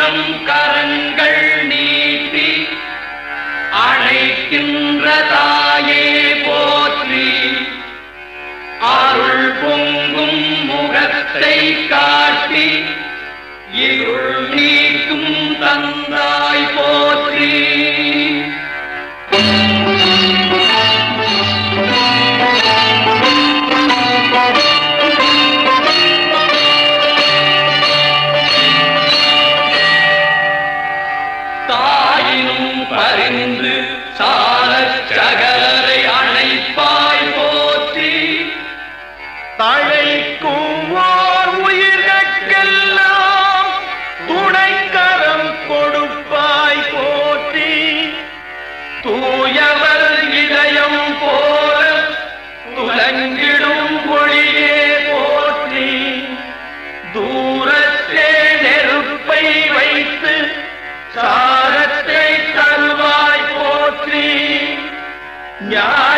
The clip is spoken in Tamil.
ஆயிரம் கரங்கள் நீட்டி அழைக்கின்ற தாயே போற்றி அருள் பொங்கும் முகத்தை காட்டி இருள் நீக்கும் தந்தாய் போற்றி தாயினும் பரிந்து சாரச் சகரை அணைப்பாய் போற்றி தழைக்கும் ஓர் உயிர்கட்கெல்லாம் துணைக்கரம் கொடுப்பாய் போற்றி தூயவர் இதயம் போல துலங்கிடும் ஒளியே போற்றி தூரத்தே நெருப்பை வைத்து சாரத்தை தருவாய் போற்றி ஞான